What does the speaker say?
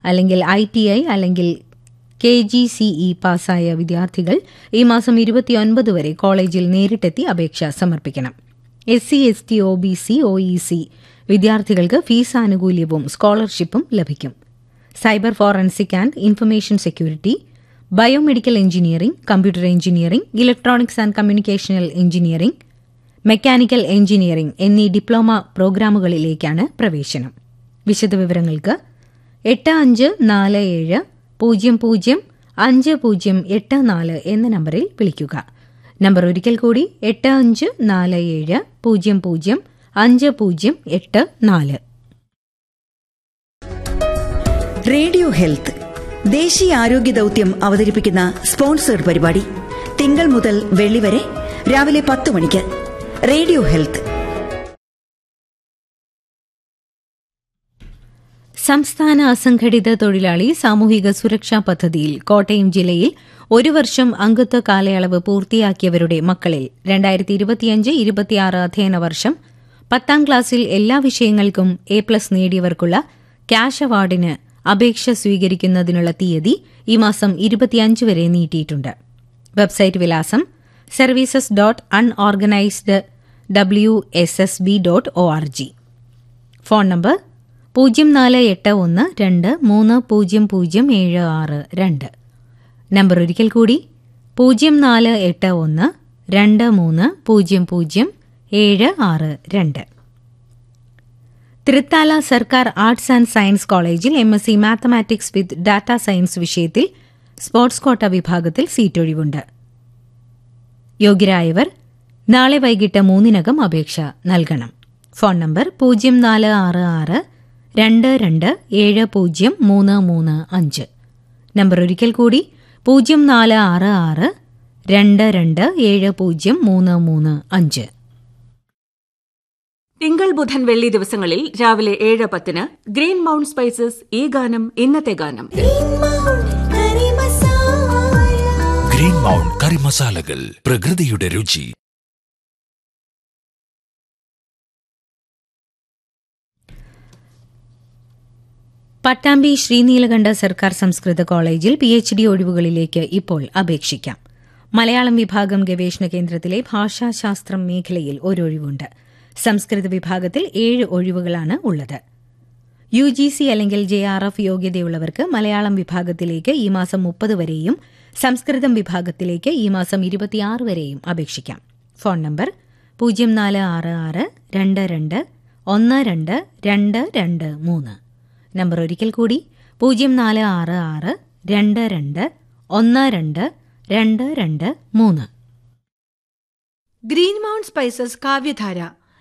അല്ലെങ്കിൽ I T I അല്ലെങ്കിൽ K G C E പാസ്സായ വിദ്യാർത്ഥികൾ ഈ മാസം ഇരുപത്തിയൊൻപത് വരെ കോളേജിൽ നേരിട്ടെത്തി അപേക്ഷ സമർപ്പിക്കണം S C S T O B C O E C വിദ്യാർത്ഥികൾക്ക് ഫീസ് ആനുകൂല്യവും സ്കോളർഷിപ്പും ലഭിക്കും cyber forensic and information security biomedical engineering computer engineering electronics and communicational engineering mechanical engineering എന്നീ ഡിപ്ലോമ പ്രോഗ്രാമുകളിലേക്കാണ് പ്രവേശനം വിശദവിവരങ്ങൾക്ക് എട്ട് അഞ്ച് നാല് ഏഴ് പൂജ്യം പൂജ്യം അഞ്ച് പൂജ്യം എട്ട് നാല് എന്ന നമ്പറിൽ വിളിക്കുക നമ്പർ ഒരിക്കൽ കൂടി എട്ട് അഞ്ച് നാല് ഏഴ് പൂജ്യം പൂജ്യം അഞ്ച് പൂജ്യം എട്ട് നാല് റേഡിയോ ഹെൽത്ത് ദേശീയ ആരോഗ്യ ദൌത്യം അവതരിപ്പിക്കുന്ന സ്പോൺസേഡ് പരിപാടി തിങ്കൾ മുതൽ വെള്ളി വരെ രാവിലെ പത്ത് മണിക്ക് റേഡിയോ ഹെൽത്ത് സംസ്ഥാന അസംഘടിത തൊഴിലാളി സാമൂഹിക സുരക്ഷാ പദ്ധതിയിൽ കോട്ടയം ജില്ലയിൽ ഒരു വർഷം അംഗത്വ കാലയളവ് പൂർത്തിയാക്കിയവരുടെ മക്കളിൽ രണ്ടായിരത്തി ഇരുപത്തിയഞ്ച് ഇരുപത്തിയാറ് അധ്യയന വർഷം പത്താം ക്ലാസ്സിൽ എല്ലാ വിഷയങ്ങൾക്കും എ പ്ലസ് നേടിയവർക്കുള്ള ക്യാഷ് അവാർഡിന് അപേക്ഷ സ്വീകരിക്കുന്നതിനുള്ള തീയതി ഈ മാസം ഇരുപത്തിയഞ്ച് വരെ നീട്ടിയിട്ടുണ്ട് വെബ്സൈറ്റ് വിലാസം services dot unorganised W S S B dot O R G phone number പൂജ്യം നാല് എട്ട് ഒന്ന് രണ്ട് മൂന്ന് പൂജ്യം പൂജ്യം ഏഴ് ആറ് രണ്ട് നമ്പർ ഒരിക്കൽ കൂടി പൂജ്യം നാല് എട്ട് ഒന്ന് രണ്ട് മൂന്ന് പൂജ്യം പൂജ്യം ഏഴ് ആറ് രണ്ട് തൃത്താല സർക്കാർ ആർട്സ് ആൻഡ് സയൻസ് കോളേജിൽ M S C mathematics with data science വിഷയത്തിൽ സ്പോർട്സ് കോട്ട വിഭാഗത്തിൽ സീറ്റൊഴിവുണ്ട് യോഗ്യരായവർ നാളെ വൈകിട്ട് മൂന്നിനകം അപേക്ഷ നൽകണം ഫോൺ നമ്പർ പൂജ്യം നാല് ആറ് ആറ് രണ്ട് രണ്ട് ഏഴ് പൂജ്യം മൂന്ന് മൂന്ന് അഞ്ച് നമ്പർ ഒരിക്കൽ കൂടി പൂജ്യം നാല് ആറ് ആറ് രണ്ട് രണ്ട് ഏഴ് പൂജ്യം മൂന്ന് മൂന്ന് അഞ്ച് തിങ്കൾ ബുധൻ വെള്ളി ദിവസങ്ങളിൽ രാവിലെ ഏഴ് പത്തിന് ഗ്രീൻ മൗണ്ട് സ്പൈസസ് ഈ ഗാനം ഇന്നത്തെ ഗാനം ഗ്രീൻ മൗണ്ട് കറി മസാലകൾ പ്രകൃതിയുടെ രുചി പട്ടാമ്പി ശ്രീനീലകണ്ഠ സർക്കാർ സംസ്കൃത കോളേജിൽ പി എച്ച് ഡി ഒഴിവുകളിലേക്ക് ഇപ്പോൾ അപേക്ഷിക്കാം മലയാളം വിഭാഗം ഗവേഷണ കേന്ദ്രത്തിലെ ഭാഷാശാസ്ത്രം മേഖലയിൽ ഒരൊഴിവുണ്ട് സംസ്കൃത വിഭാഗത്തിൽ ഏഴ് ഒഴിവുകളാണ് ഉള്ളത് യു ജി സി അല്ലെങ്കിൽ ജെ ആർ എഫ് യോഗ്യതയുള്ളവർക്ക് മലയാളം വിഭാഗത്തിലേക്ക് ഈ മാസം മുപ്പത് വരെയും സംസ്കൃതം വിഭാഗത്തിലേക്ക് ഈ മാസം ഇരുപത്തിയാറ് വരെയും അപേക്ഷിക്കാം ഫോൺ നമ്പർ പൂജ്യം നാല് ആറ് ആറ് രണ്ട് രണ്ട് ഒന്ന് രണ്ട് രണ്ട് രണ്ട് മൂന്ന് നമ്പർ ഒരിക്കൽ കൂടി പൂജ്യം നാല് ആറ് ആറ് രണ്ട് രണ്ട് ഒന്ന് രണ്ട് രണ്ട് രണ്ട് മൂന്ന് ഗ്രീൻ മൗണ്ട് സ്പൈസസ് കാവ്യധാര